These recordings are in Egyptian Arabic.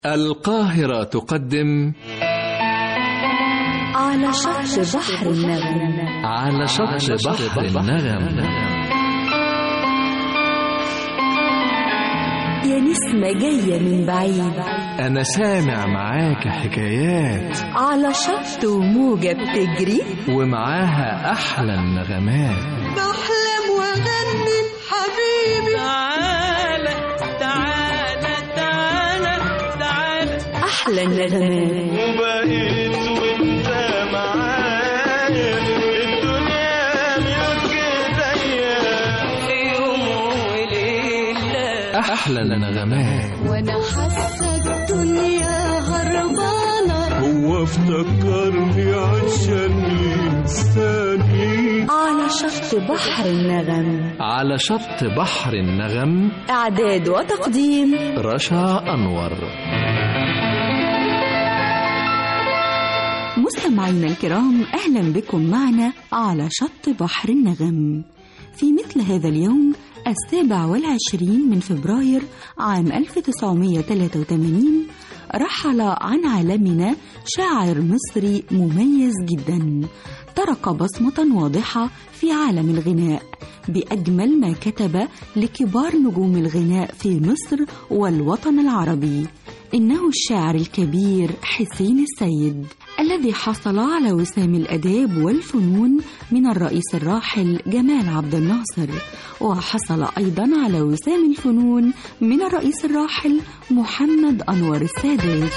القاهرة تقدم على شط بحر النغم على شط بحر النغم يا نسمة جاية من بعيد أنا سامع معاك حكايات على شط وموجة بتجري ومعاها أحلى النغمات بحلم واغني حبيبي تعالى تعالى تعالى تعالى أحلى النغمات وبقيت وانت معايا الدنيا ملك ايديا في يوم وليلة أحلى النغمات وانا حاسه الدنيا هربانه هو افتكرني عشان ينساني على شط بحر النغم على شط بحر النغم إعداد وتقديم رشا أنور مستمعينا الكرام أهلا بكم معنا على شط بحر النغم في مثل هذا اليوم السابع والعشرين من فبراير عام 1983 رحل عن عالمنا شاعر مصري مميز جدا ترك بصمة واضحة في عالم الغناء بأجمل ما كتب لكبار نجوم الغناء في مصر والوطن العربي إنه الشاعر الكبير حسين السيد الذي حصل على وسام الآداب والفنون من الرئيس الراحل جمال عبد الناصر وحصل أيضا على وسام الفنون من الرئيس الراحل محمد أنور السادات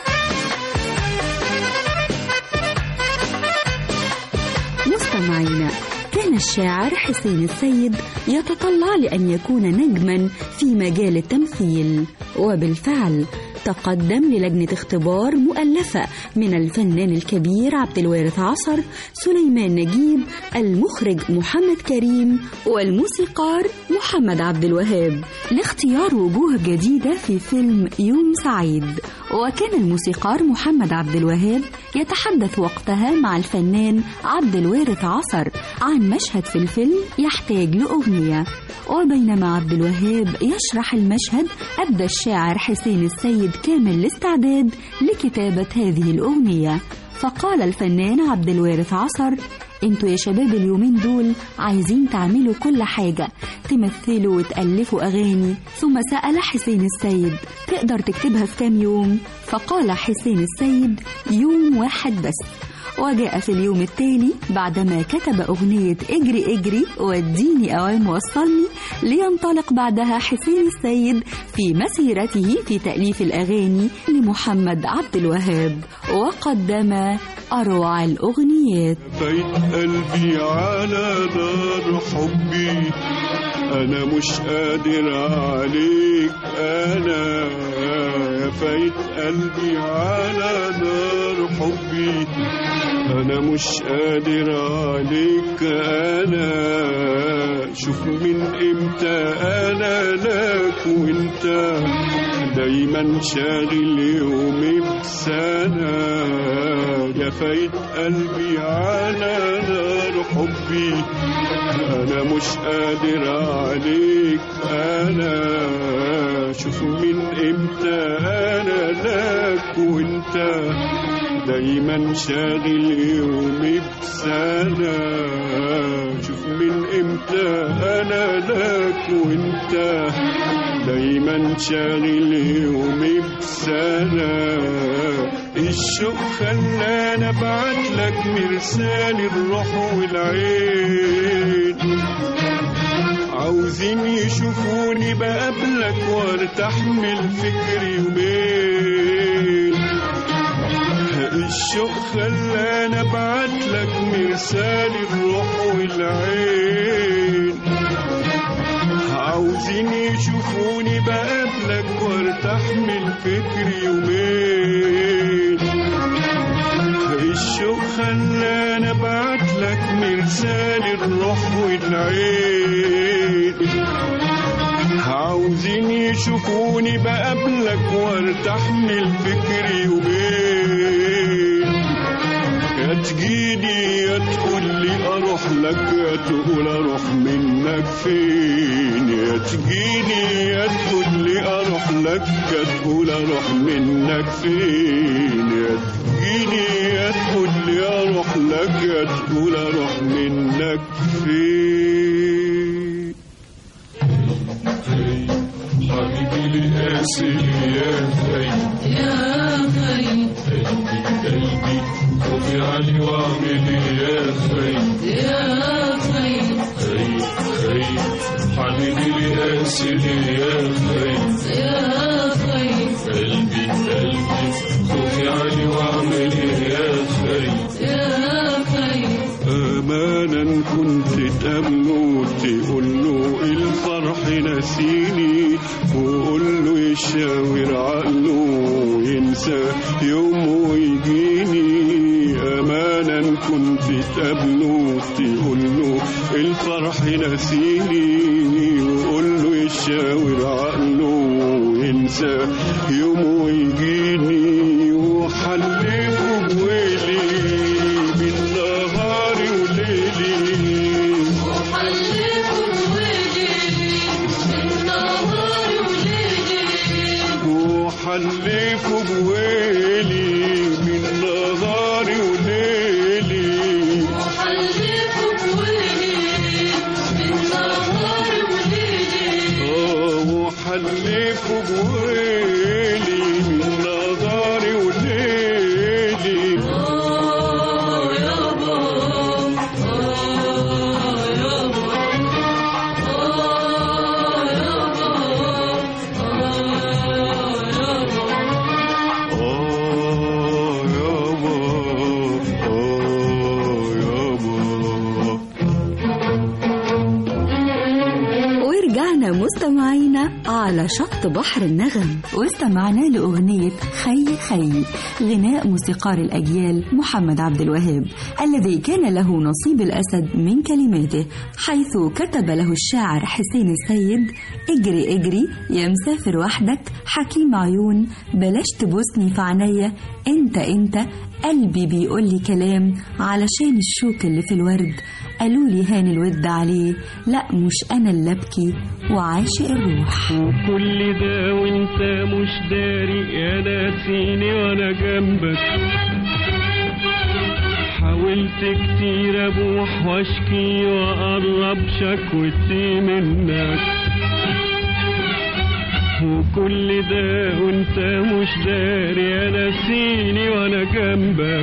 مستمعينا كان الشاعر حسين السيد يتطلع لأن يكون نجما في مجال التمثيل وبالفعل تقدم للجنة اختبار مؤلفة من الفنان الكبير عبد الوارث عصر سليمان نجيب المخرج محمد كريم والموسيقار محمد عبد الوهاب لاختيار وجوه جديدة في فيلم يوم سعيد وكان الموسيقار محمد عبد الوهاب يتحدث وقتها مع الفنان عبد الوارث عصر عن مشهد في الفيلم يحتاج لأغنية وبينما عبد الوهاب يشرح المشهد أبدى الشاعر حسين السيد كامل الاستعداد لكتابة هذه الأغنية فقال الفنان عبد الوارث عصر انتوا يا شباب اليومين دول عايزين تعملوا كل حاجة تمثلوا وتألفوا أغاني ثم سأل حسين السيد تقدر تكتبها في كام يوم فقال حسين السيد يوم واحد بس وجاء في اليوم التالي بعدما كتب أغنية اجري اجري وديني أوام وصلني لينطلق بعدها حسين السيد في مسيرته في تأليف الأغاني لمحمد عبد الوهاب وقدم أروع الأغنيات بيت قلبي على نار حبي انا مش قادر عليك انا يا فايت قلبي على نار حبي انا مش قادر عليك انا شوف من امتى انا لك وانت دايما شاغل يومي بسنة يا فايت قلبي على نار حبي انا مش قادر عليك انا شوف من امتى انا لك وانت دايما شاغل يومي بسنة شوف من امتى انا لك وانت دايما شاغل يومي بسنة الشوق خلاني ابعت لك مرسال الروح والعين عاوزين يشوفوني بقابلك وارتاح من الفكر يومين الشوق خلاني ابعت لك مرسال الروح والعين عاوزين يشوفوني بقابلك وارتاح من الفكر يومين الشوق خلاني ابعت لك مرسال الروح والعين عاوزين يشوفوني بقابلك وارتاح من الفكر يومين يا تجيني يا تقول لي اروح لك يا تقول اروح منك فين يا تجيني يا تقول لي اروح لك يا تقول اروح منك فين يا تجيني يا تقول لي اروح لك يا تقول اروح منك فين حبيبي لقاسي يا خي يا خي قلبي خوفي علي واعمل يا خي يا خي خي خي حبيبي لقاسي يا خي يا خي قلبي قلبي خوفي علي واعمل يا خي يا خي امانا كنت تامله تقول له الفرح نسيني وقول له يشاور عقله ينسى يوم ويجيني امانا كنت تقابله تقول له الفرح نسيني وقول له يشاور عقله ينسى يوم ويجيني وحلفه بويلي بالنهار وليلي وحلفوا بويلي بالنهار وليلي وحلفه بويلي بالنهار وليلي وحلفوا بويلي بالنهار وليلي اه وحلفه بويلي بالنهار وليلي آه يابا آه يابا آه يابا آه يابا اه يابا اه يابا ورجعنا مستمعينا على شط بحر النغم واستمعنا لأغنية خي خي غناء موسيقار الأجيال محمد عبد الوهاب الذي كان له نصيب الأسد من كلماته حيث كتب له الشاعر حسين السيد اجري اجري يا مسافر وحدك حكيم عيون بلاش تبوسني في عينيا انت انت قلبي بيقول لي كلام علشان الشوك اللي في الورد قالوا لي هان الود عليه لا مش انا اللي ابكي وعاشق الروح وكل ده وانت مش داري يا ناسيني وانا جنبك حاولت كتير ابوح واشكي واقرب شكوتي منك وكل ده وانت مش داري يا ناسيني وانا جنبك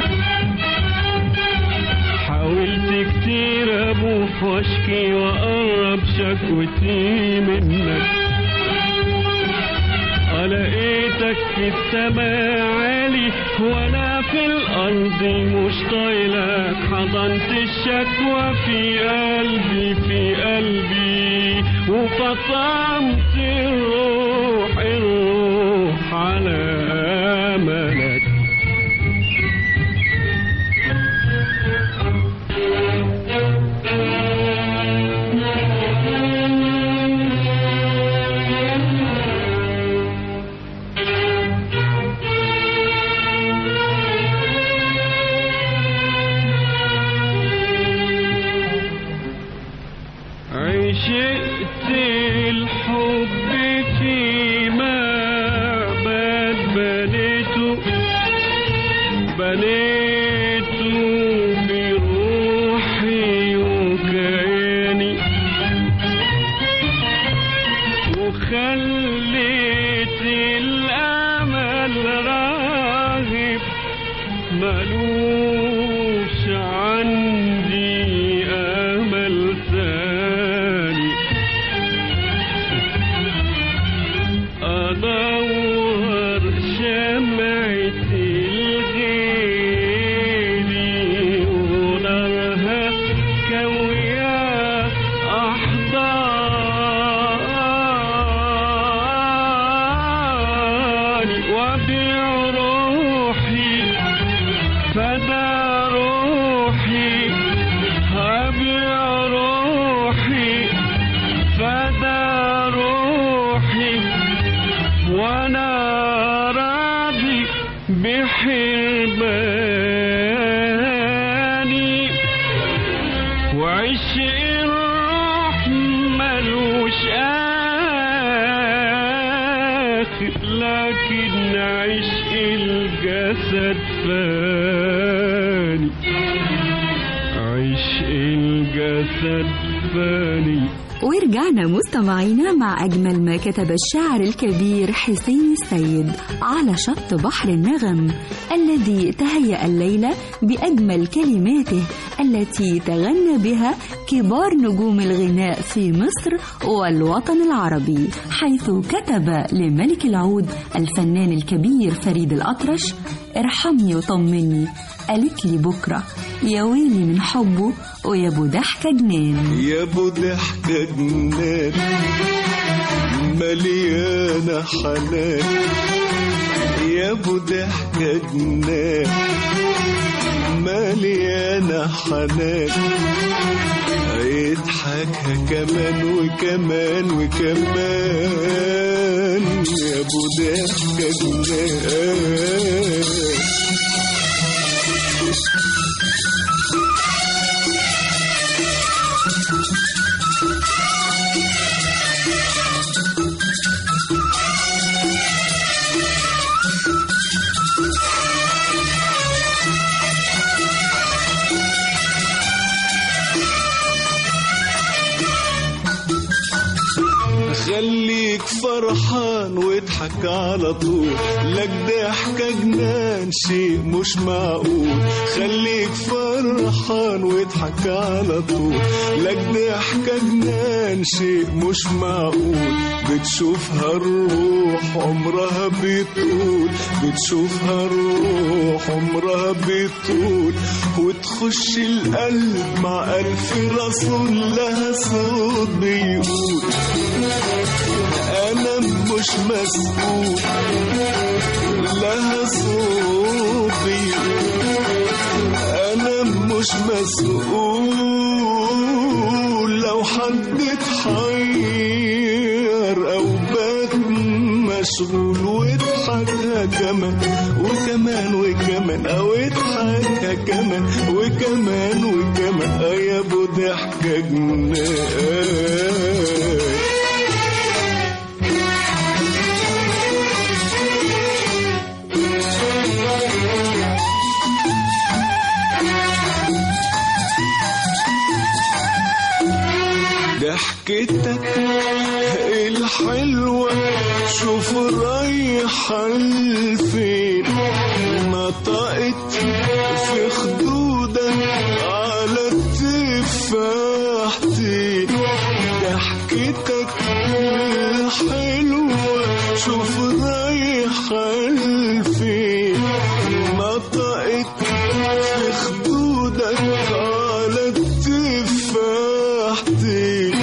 حاولت كتير ابوح واشكي واقرب شكوتي منك لقيتك في السماء عالي وانا في الارض مش طايلك حضنت الشكوى في قلبي في قلبي وفطمت الروح الروح على املك عشقت الحب فيما بات بنيته بنيته بروحي وكياني وخليت الأمل راغب ملوش عندي أمل ثاني أدور شمعة الغيري ونارها كوية أحضاني وأبيع روحي فدا روحي هبيع روحي فدا روحي وانا راضي الجسد فاني عشق الجسد فاني ورجعنا مستمعينا مع أجمل ما كتب الشاعر الكبير حسين السيد على شط بحر النغم الذي تهيأ الليلة بأجمل كلماته التي تغنى بها كبار نجوم الغناء في مصر والوطن العربي حيث كتب لملك العود الفنان الكبير فريد الأطرش ارحمني وطمني قالت لي بكرة يا ويلي من حبه ويا ابو ضحكة جنان يا ابو ضحكة جنان مليانة حنان يا ابو ضحكة جنان مليانة حنان يضحكها كمان وكمان وكمان يا ابو ضحكة جنان خليك فرحان واضحك على طول لك ضحكة جنان شيء مش معقول خليك فرحان واضحك على طول لك ضحكة جنان شيء مش معقول بتشوفها الروح عمرها بيطول بتشوفها الروح عمرها بيطول وتخش القلب مع ألف رسول لها صوت بيقول أنا مش مسؤول لها صوت بيقول أنا مش مسؤول لو حد اتحير أو بات مشغول واضحكها كمان وكمان وكمان أو اضحكها كمان وكمان وكمان آه يا أبو ضحكة جنان ضحكتك الحلوة شوف رايحة لفين نطقت في خدودك على التفاحتين ضحكتك الحلوة شوف رايحة لفين نطقت في خدودك على التفاحتين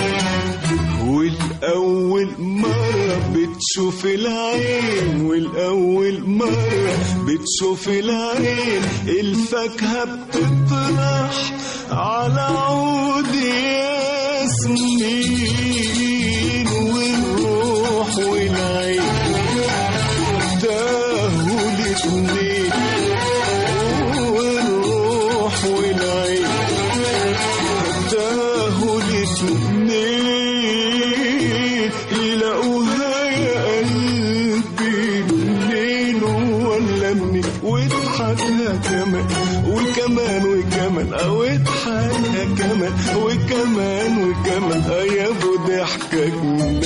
والأول مرة بتشوف العين والأول مرة بتشوف العين الفاكهة بتطرح على عود ياسمين والروح والعين تاهوا الاتنين والروح والعين تاهوا الاتنين يلاقوها يا قلبي منين ولا منين واضحكها كمان وكمان وكمان او اضحكها كمان وكمان وكمان آه يا ابو ضحكة جنان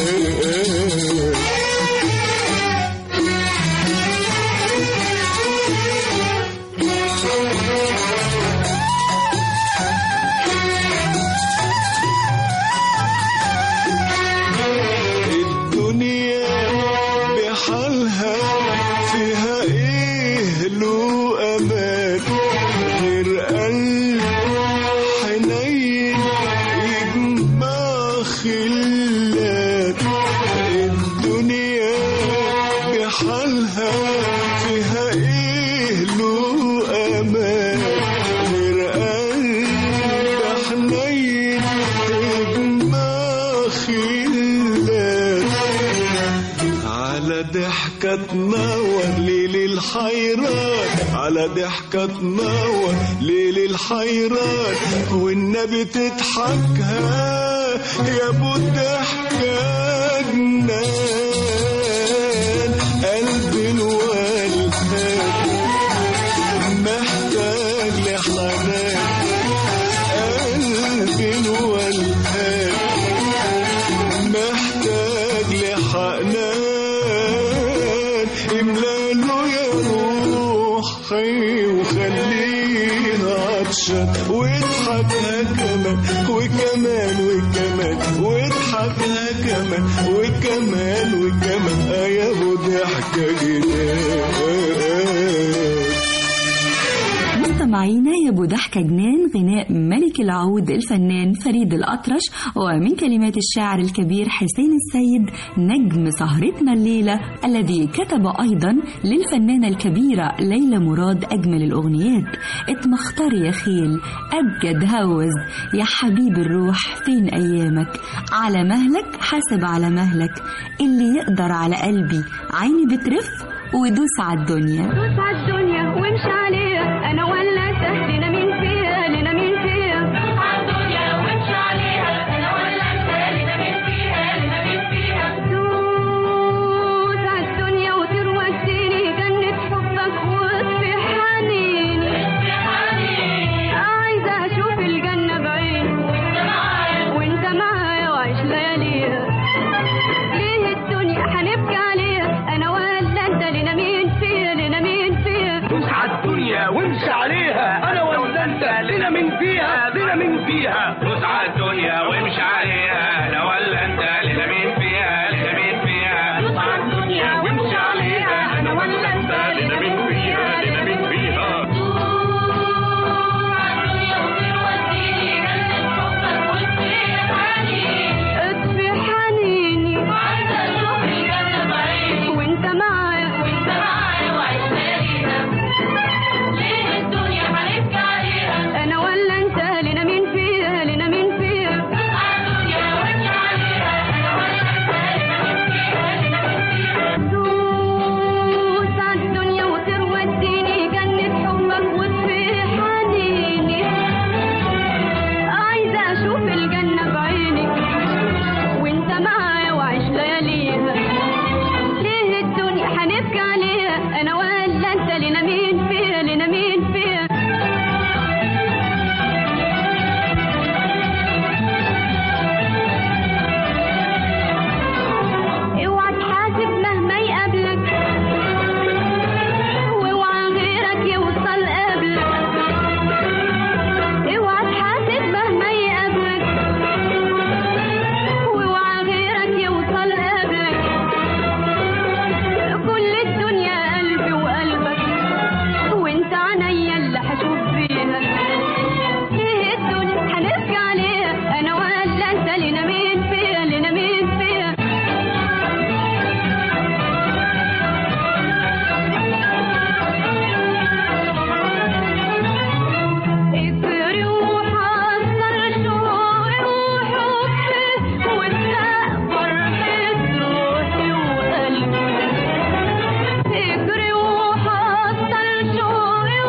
الدنيا بحالها فيها ايه له امان غير قلب حنين يجمع خلات الدنيا بحالها فيها ايه له امان غير قلب حنين يجمع خلات على ضحكة تنور ليل الحيران على ضحكة تنور ليل الحيران والنبي تضحكها يا ابو الضحكة جنان قلبي الوالهان حي وخليها عطشان واضحكها كمان وكمان وكمان واضحكها كمان وكمان وكمان يا ابو ضحكه جنان مستمعينا يا ابو ضحكة جنان غناء ملك العود الفنان فريد الأطرش ومن كلمات الشاعر الكبير حسين السيد نجم سهرتنا الليلة الذي كتب أيضا للفنانة الكبيرة ليلى مراد أجمل الأغنيات اتمختار يا خيل أبجد هوز يا حبيب الروح فين أيامك على مهلك حاسب على مهلك اللي يقدر على قلبي عيني بترف ودوس على الدنيا دوس على الدنيا وامشي عليها انا ولا انت لنا مين فيها لنا مين فيها دوس على الدنيا وامشي عليها انا ولا انت لنا مين فيها لنا مين فيها دوس على الدنيا وتروى الدنيا جنة حبك واطفي حنيني عايزة اشوف الجنة بعيني وانت معايا وعيش لياليها ليه الدنيا هنبكي عليها انا ولا انت لنا مين فيها لنا مين فيها دوس على الدنيا وامشي عليها انا ولا انت لنا من فيها لنا من فيها دوس على الدنيا وامشي عليها انا ولا انت لنا من فيها لنا من فيها دوس على الدنيا وامشي عليها انا ولا انت لنا من فيها لنا من فيها اطفي حنيني عايزة اشوف الجنة بعيني وانت معايا وانت معايا وعيش لياليها ليه الدنيا هنبكي عليها انا ولا انت لنا مين فيها لنا مين فيها الدنيا وامشي عليها انا ولا انت لنا مين فيها لنا مين فيها دوس على الدنيا وتروى الدنيا جنة حبك واطفي حنيني عايزة أشوف الجنة بعيني وأنت معايا وعيش لياليها ليه الدنيا هنبكي عليها أنا ولا أنت لنا مين فيها لنا مين فيها اوعى تحاسب مهما يقابلك واوعى غيرك يوصل قبلك اوعى تحاسب مهما يقابلك واوعى غيرك يوصل قبلك كل الدنيا قلبي وقلبك وانت عينيا اللي هشوف فيها ليه الدنيا هنبكي عليها انا ولا انت لنا مين فيها لنا مين فيها اجري وحصل شوقي وحبي واتلاقى فرحة روحي وقلبي اجري وحصل شوقي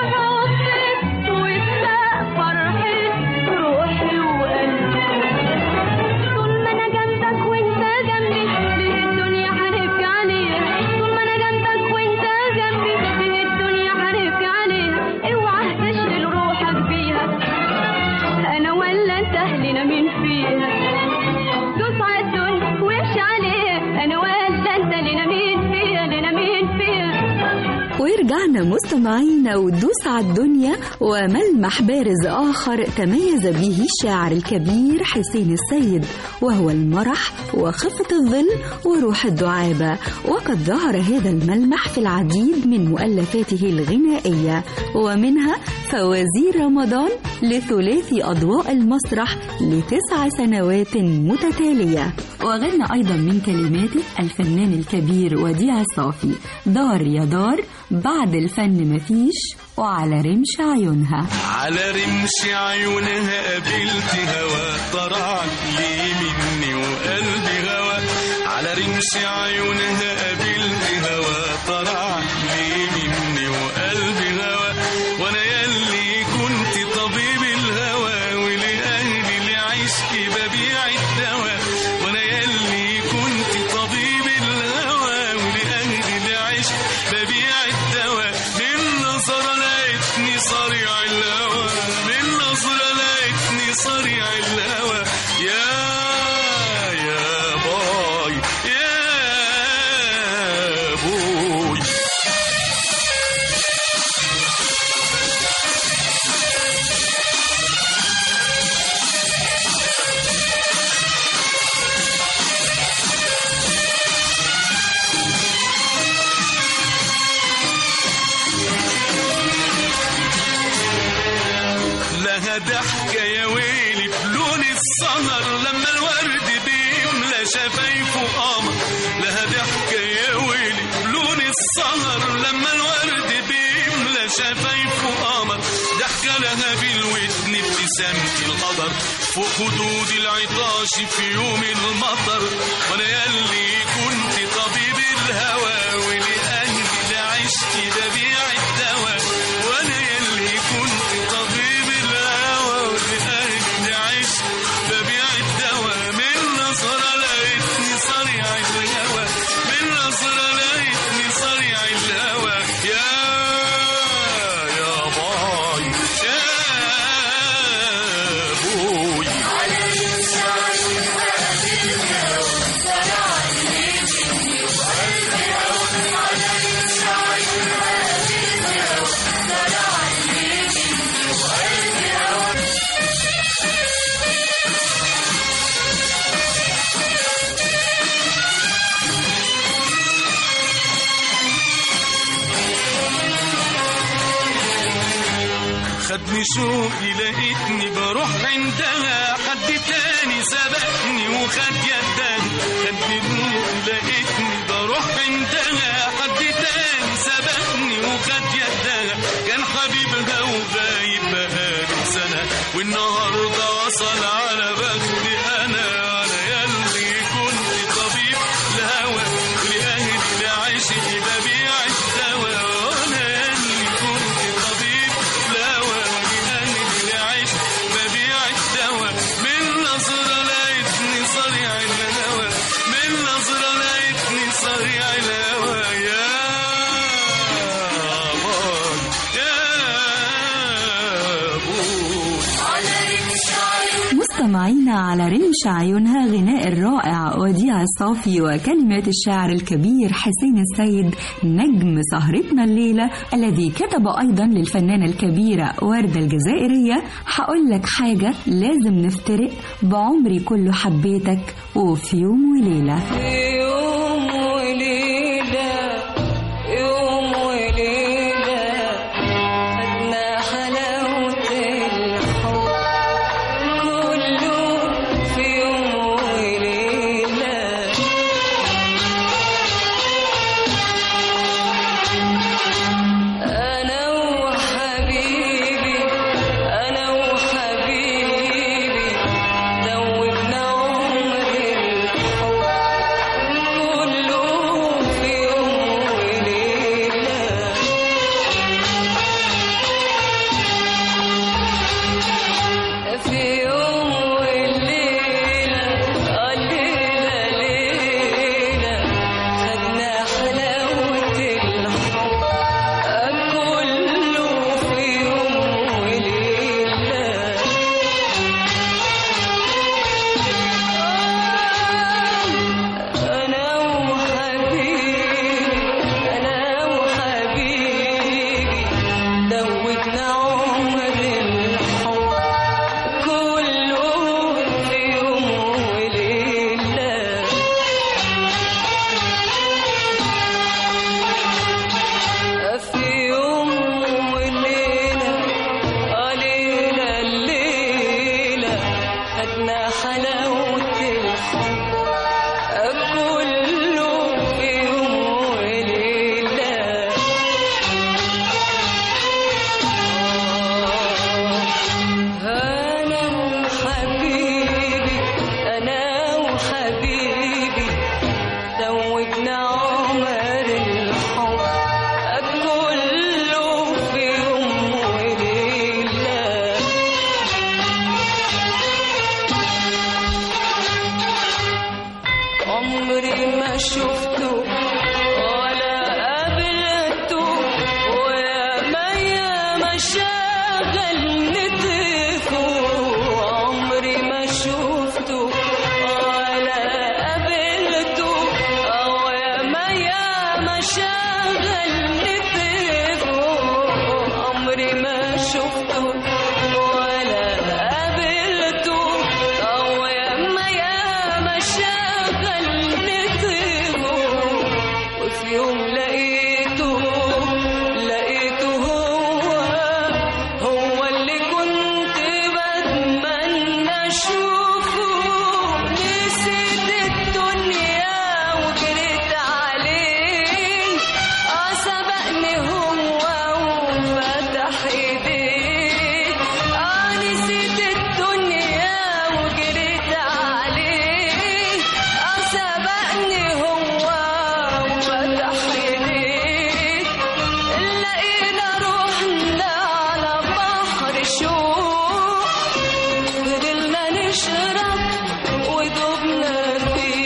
وحبي واتلاقى فرحة روحي وقلبي طول ما انا جنبك وانت جنبي ليه الدنيا هنبكي عليها طول ما انا جنبك وانت جنبي ليه الدنيا هنبكي عليها اوعى تشغل روحك بيها انا ولا انت اهلنا مين فيها دوس على الدنيا وامشي عليها انا ولا انت لنا مين فيها لنا مين فيها ورجعنا مستمعينا ودوس على الدنيا وملمح بارز آخر تميز به الشاعر الكبير حسين السيد وهو المرح وخفة الظل وروح الدعابة وقد ظهر هذا الملمح في العديد من مؤلفاته الغنائية ومنها فوازير رمضان لثلاثي أضواء المسرح لتسع سنوات متتالية وغنى أيضا من كلماته الفنان الكبير وديع الصافي دار يا دار بعد الفن مفيش وعلى رمش عيونها على رمش عيونها قابلت هوا طرعت لي مني وقلبي هوا على رمش عيونها قابلت هوا طرعت لي مني وقلبي هوا وانا يلي كنت طبيب الهوى ولأهلي لعشقي ببيع الدواء وانا يلي كنت طبيب الهوى ولأهلي لعشق ببيع الدواء من نظرة لقيتني صريع الهوى من نظرة لقيتني صريع الهوى يا يا باي يا بوي لها ضحكة يا ويلي بلون السهر لما الورد بيملى شفايفه قمر لها ضحكة يا ويلي بلون السهر لما الورد بيملى شفايفه قمر ضحكة لها بالودن ابتسامة القدر فوق خدود العطاش في يوم المطر وانا ياللي كنت طبيب الهوى ولأهلي عشت ببيع الدواء وانا ياللي كنت طبيب الهوى ولأهلي عشت ببيع الدواء من نظرة لقيتني صريع الهوى من نظرة لقيتني صريع الهوى يا يا باي يا بوي خدني شوقي لقيتني بروح عندها حد تاني سبقني وخد يدها خدني شوقي لقيتني بروح عندها حد تاني سبقني وخد يدها كان حبيبها وغايب بقاله سنة والنهاردة وصل على بختي أنا أنا ياللي كنت طبيب الهوى ولأهلي لعشقي ببيع الدواء وأنا ياللي كنت طبيب الهوى ولأهلي لعشقي ببيع الدواء من نظرة لقيتني صريع الهوى من نظرة لقيتني صريع الهوى يا باي يا بوي مستمعينا على رمش عيونها غناء الرائع وديع الصافي وكلمات الشاعر الكبير حسين السيد نجم سهرتنا الليلة الذي كتب أيضا للفنانة الكبيرة وردة الجزائرية هقول لك حاجة لازم نفترق بعمري كله حبيتك وفي يوم وليلة يوم وليلة يوم وليلة خدنا حلاوة الحب كله في يوم وليلة أنا وحبيبي أنا وحبيبي دوبنا عمر الحب كله في يوم وليلة في يوم والليلة آه ليلة ليلة خدنا حلاوة الحب كله في يوم وليلة أنا وحبيبي أنا وحبيبي دوبنا عمر الحب كله في يوم وليلة في يوم وليلة آه ليلة الليلة خدنا حلاوة الحب كله في يوم وليلة أنا وحبيبي أنا وحبيبي زودنا عمر الحب كله في يوم وليلة عمري ما شفته ولا قابلته ويا ما يا ما شغل نتفه عمري ما شفته ولا قابلته ويا ما يا ما شغل نتفه عمري ما شفته ولا قابلته ويا ما يا ما شغل نتفه وفي يوم لقيته لقيته هو سبقني هو وفتح ايديه اه نسيت الدنيا وجريت عليه اه سبقني هو وفتح ايديه لقينا روحنا على بحر شوق فضلنا نشرب ودوبنا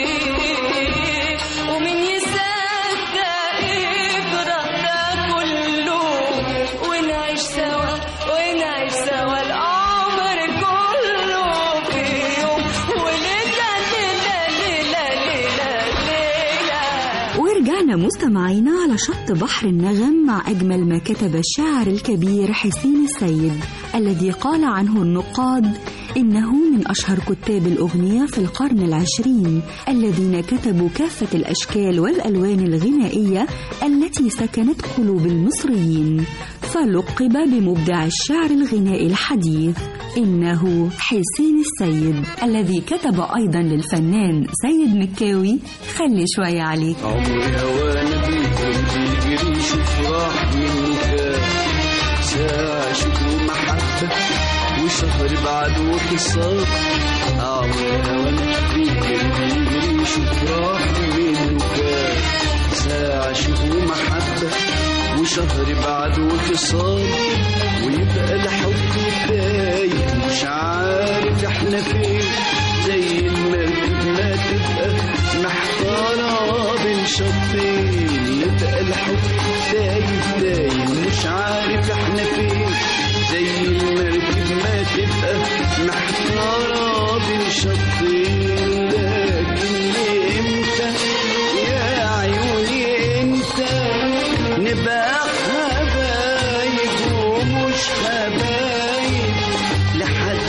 فيه ومن يصدق يجرى ده كله ونعيش سوا ونعيش سوا العمر كله في يوم وليلة ليلة ليلة ليلة ليلة ورجعنا مستمعينا على شط بحر النغم مع أجمل ما كتب الشاعر الكبير حسين السيد الذي قال عنه النقاد إنه من أشهر كتاب الأغنية في القرن العشرين الذين كتبوا كافة الأشكال والألوان الغنائية التي سكنت قلوب المصريين فلقب بمبدع الشعر الغنائي الحديث إنه حسين السيد الذي كتب أيضا للفنان سيد مكاوي خلي شوية عليك عمري هوانا بيكم بيجري شوف راح منه كام ساعة شكر ومحبة وسهر بعد واتصال عمري هوانا بيكم بيجري شوف راح منه كام ساعة شكر ومحبة وشهر بعد واتصال ويبقى الحب تايه مش عارف احنا فين زي المركب ما تبقى محتارة بين شطين يبقى الحب تايه تايه مش عارف احنا فين زي المركب ما تبقى محتارة بين شطين لكن امتى يا عيوني امتى نبقى حبايب ومش حبايب لحد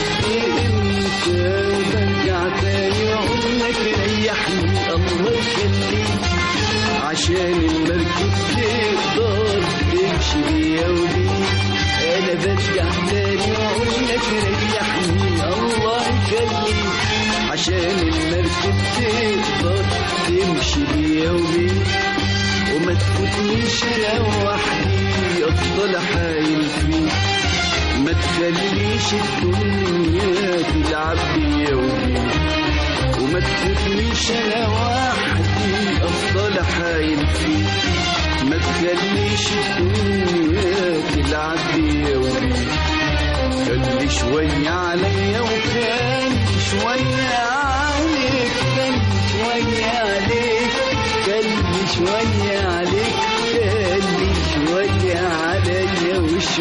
امتى برجع تاني اقول لك ريحني الله يخليك عشان المركب تقدر تمشي بيا وليك انا برجع تاني اقول لك ريحني الله يخليك عشان المركب تقدر تمشي بيا وليك وما تفوتنيش لوحدي افضل حايل فيك ما تخليش الدنيا تلعب بيا وبيك وما تفوتنيش انا وحدي افضل حايل فيك ما تخليش الدنيا تلعب بيا وبيك خلي شوية عليا وخلي شوية عليك خلي شوية عليك خلي شوية عليك خلي شوية عليا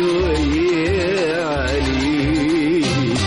وشوية عليك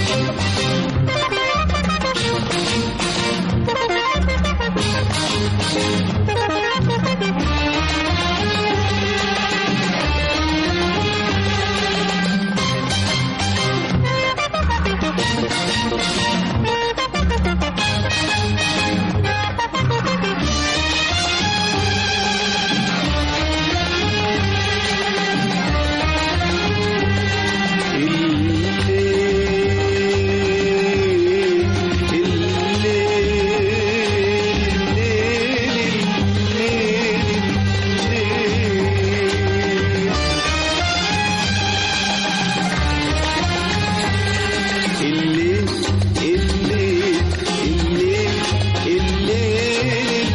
الليل الليل الليل الليل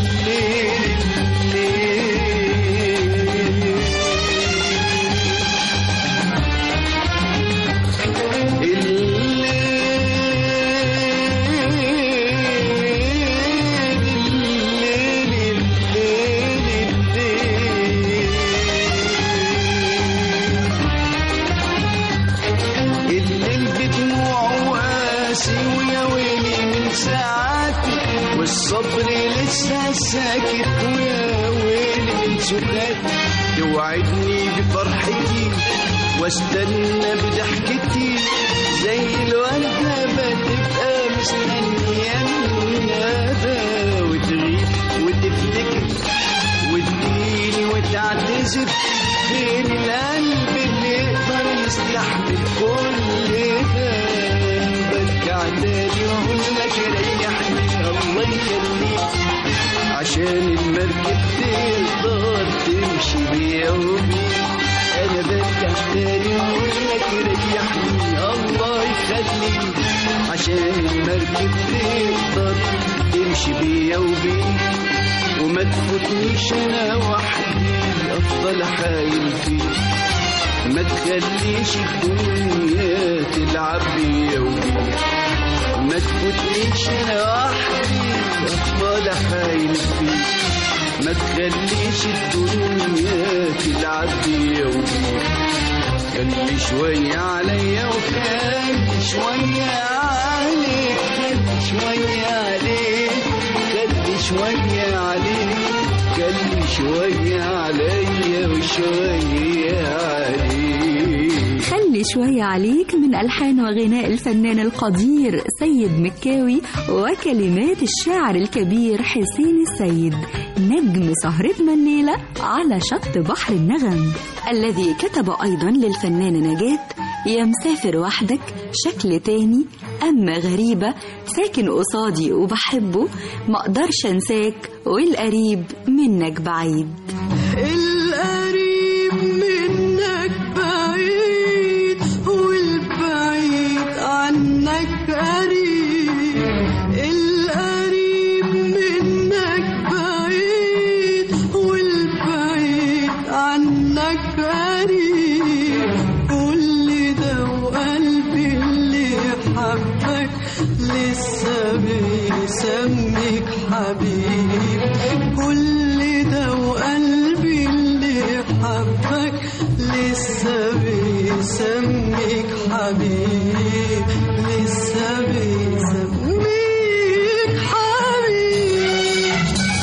الليل بدموع وقاسي ويا ويلي من ساعاتي والصبر لسه ساكت ويا ويلي من سكاتي توعدني بفرحتي واستنى بضحكتي زي الوردة بتبقى مستنية الندى وتغيب وتفتكر وتجيني وتعتذر فين القلب اللي يقدر يستحمل كل ده برجع تاني واقول لك ريحني الله يخليك عشان المركب تقدر تمشي بيا وبيك انا برجع تاني واقول لك ريحني الله يخليك عشان المركب تقدر تمشي بيا وبيك وما تفوتنيش انا وحدي افضل حايل فيك ما تخليش الدنيا تلعب بيا وبيك ما تفوتنيش انا وحدي افضل حايل فيك ما تخليش الدنيا تلعب بيا وبيك خلي شوية عليا وخلي شوية عليك خلي شوية عليك خلي شوية عليك خلي شوية عليا وشوية عليك خلي شوية عليك من ألحان وغناء الفنان القدير سيد مكاوي وكلمات الشاعر الكبير حسين السيد نجم سهرتنا الليلة على شط بحر النغم الذي كتب أيضا للفنانة نجاة يا مسافر وحدك شكل تاني أما غريبة ساكن قصادي وبحبه مقدرش أنساك والقريب منك بعيد القريب منك بعيد والبعيد عنك قريب القريب منك بعيد والبعيد عنك قريب كل ده وقلبي اللي حبك لسه بيسميك حبيب كل ده وقلبي اللي حبك لسه بيسميك حبيب لسه بيسميك حبيب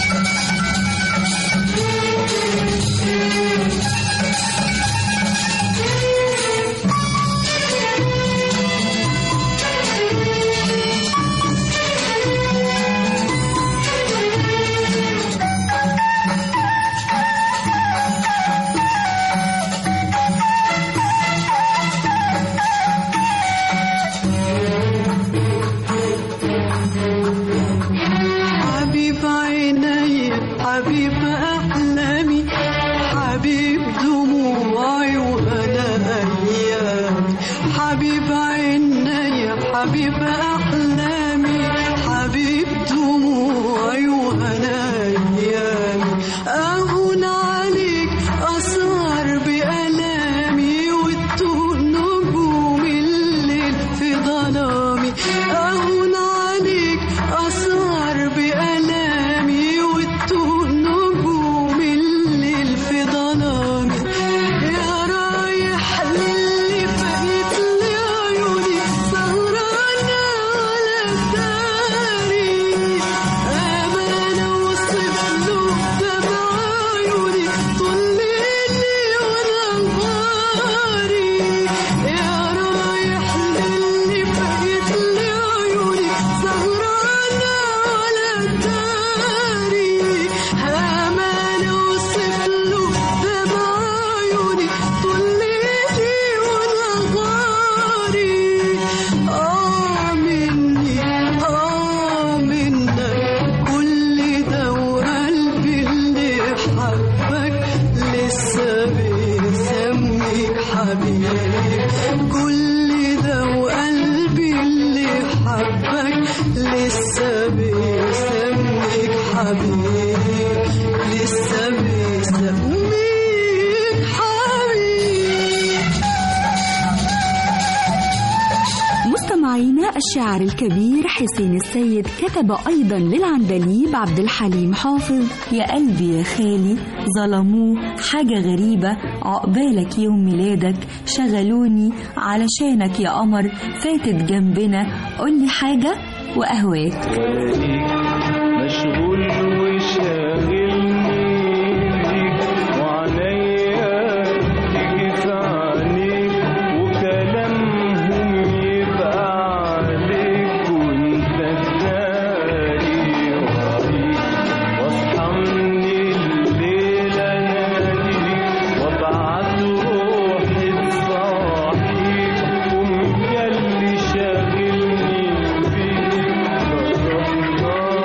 حبيب عيني حبيب أحلامي حبيب دموعي وأنا أيامي حبيب عيني حبيب أحلامي حبيب دموعي وأنا أيامي أهون عليك أسهر بألامي وتوه نجوم الليل في ظلامي أهون عليك أسهر بألامي وتوه نجوم الليل في ظلامي يا رايح للي بقيت لي عيوني سهرانة على الداري أمانة وصف له دمع عيوني طول ليلي ونهاري يا رايح للي بقيت لي عيوني سهرانة على الداري أمانة وصف له دمع عيوني طول ليلي ونهاري آه مني آه منك كل ده وقلبي اللي حبك لسه بيسميك حبيب كل ده وقلبي اللي حبك لسه بيسميك حبيب لسه بيسميك حبيب مستمعينا الشاعر الكبير حسين السيد كتب أيضا للعندليب عبد الحليم حافظ يا قلبي يا خالي ظلموه حاجة غريبة عقبالك يوم ميلادك شغلوني علشانك يا قمر فاتت جنبنا قولي حاجة وأهواك مشغول وشاغلني بيك وعليا تيجي في عينيك وكلامهم يبقى عليك وانت تداري وعيك واصحى من الليل اناديك وابعت روحي تصاحيك قوم ياللي شاغلني بيك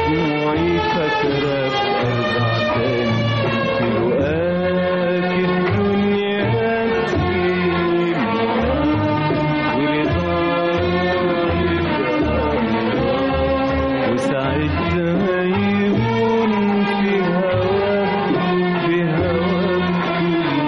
دموعي فاكرك ارجع تاني في لقاك الدنيا تجيني وساعتها يهون في هواك في هواك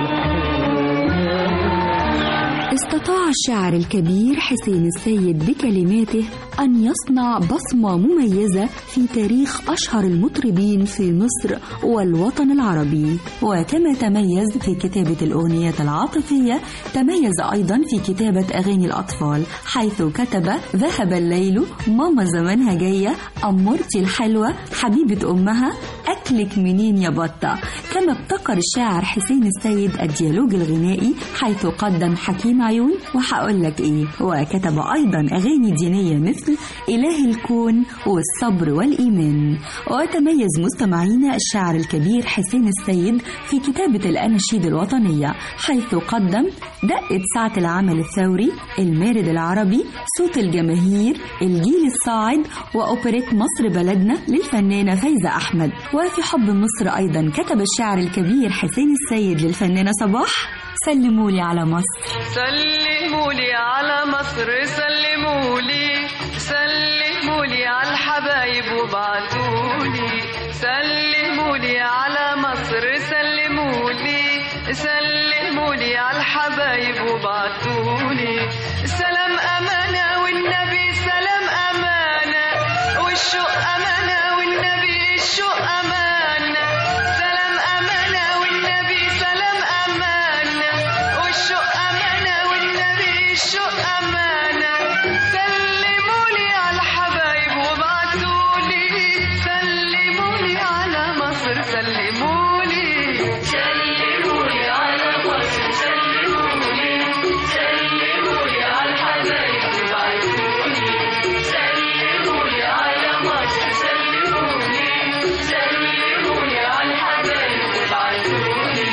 استطاع الشاعر الكبير حسين السيد بكلماته أن يصنع بصمة مميزة في تاريخ أشهر المطربين في مصر والوطن العربي وكما تميز في كتابة الأغنيات العاطفية تميز أيضا في كتابة أغاني الأطفال حيث كتب ذهب الليل ماما زمانها جاية أمورتي الحلوة حبيبة أمها أكلك منين يا بطة كما ابتكر الشاعر حسين السيد الديالوج الغنائي حيث قدم حكيم عيون وهقول لك ايه وكتب ايضا اغاني دينيه مثل اله الكون والصبر والايمان وتميز مستمعينا الشاعر الكبير حسين السيد في كتابه الاناشيد الوطنيه حيث قدم دقه ساعه العمل الثوري المارد العربي صوت الجماهير الجيل الصاعد واوبريت مصر بلدنا للفنانه فايزه احمد وفي حب مصر ايضا كتب الشاعر الكبير حسين السيد للفنانه صباح سلموا لي على مصر سلموا لي على مصر سلموا لي سلموا لي على الحبايب وابعتوا لي سلموا لي على مصر سلموا لي سلموا لي على الحبايب وابعتوا لي سلام امانه والنبي سلام امانه والشوق امانه والنبي الشوق امانه سلام امانه والنبي سلام امانه والشوق امانه والنبي الشوق امانه سلموا لي على الحبايب وابعتوا لي سلموا لي على مصر سلموا لي سلموا لي على مصر سلموا لي سلموا لي على الحبايب وابعتوا لي سلموا لي على مصر سلموا لي سلموا لي على الحبايب وابعتوا لي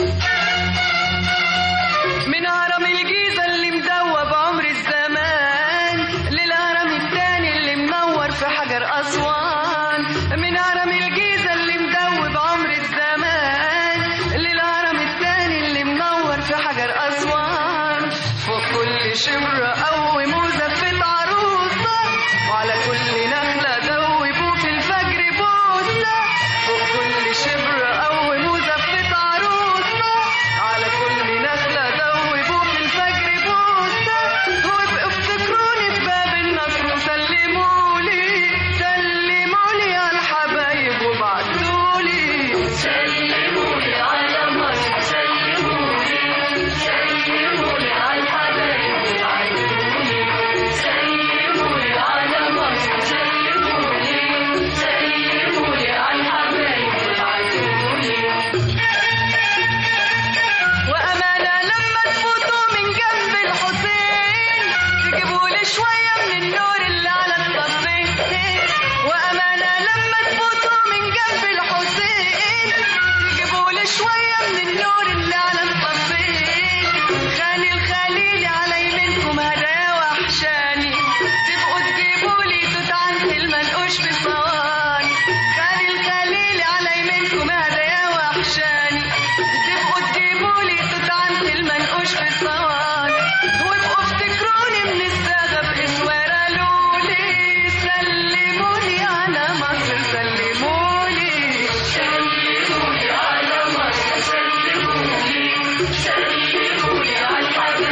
من هرم الجيزة اللي مدوب عمر الزمان للهرم التاني اللي منور في حجر أسوان من هرم الجيزة اللي مدوب عمر الزمان للهرم التاني اللي منور في حجر أسوان فوق كل شبر قوي مزفت عروسة وعلى كل نخلة دوبوا في الفجر بوسة فوق كل شبر قوي مزفت عروسة على كل نخلة دوبوا في الفجر بوسة وابقوا افتكروني في باب النصر وسلموا لي سلموا لي على الحبايب وابعتوا لي سلموا لي على مصر سلموا لي سلموا لي على الحبايب وابعتوا لي سلموا لي على مصر سلموا لي سلموا لي على الحبايب وابعتوا لي وأمانة لما تفوتوا من جنب الحسين تجيبوا لي شوية من النور اللي على الطفين وأمانة لما تفوتوا من جنب الحسين تجيبوا لي شوية من النور اللي على الطفين خالي الخليل على يمينكم هدايا وحشاني تبقوا تجيبوا لي توت عند المنقوش في صواني خالي الخليل على يمينكم هدايا وحشاني تبقوا تجيبوا لي توت عند المنقوش في صواني وابقوا افتكروني من الساغة بإسوارة لولي سلموا لي على مصر سلموا لي سلموا لي على مصر سلموا لي سلموا لي على الحبايب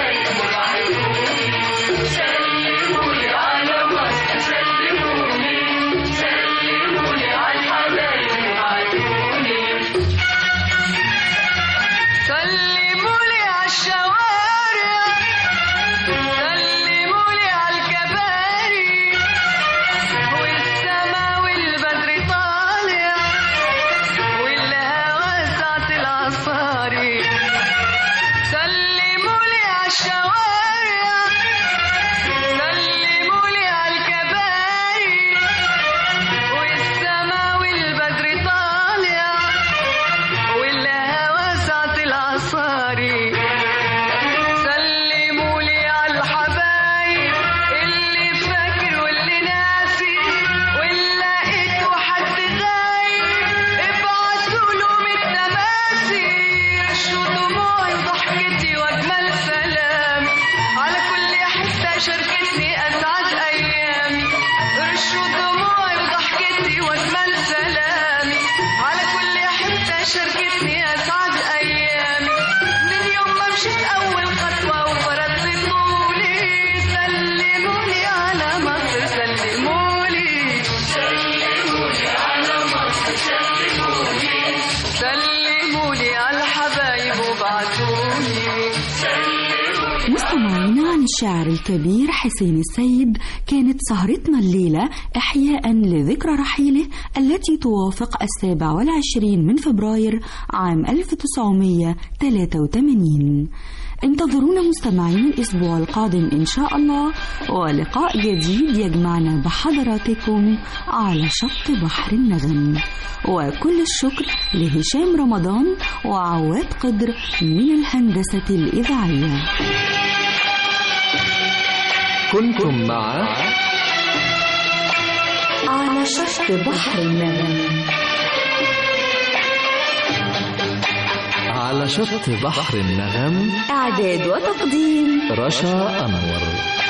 الشاعر الكبير حسين السيد كانت سهرتنا الليلة إحياء لذكرى رحيله التي توافق السابع والعشرين من فبراير عام 1983 انتظرونا مستمعين الأسبوع القادم إن شاء الله ولقاء جديد يجمعنا بحضراتكم على شط بحر النغم وكل الشكر لهشام رمضان وعواد قدر من الهندسة الإذاعية كنتم مع على شط بحر النغم على شط بحر النغم إعداد وتقديم رشا أنور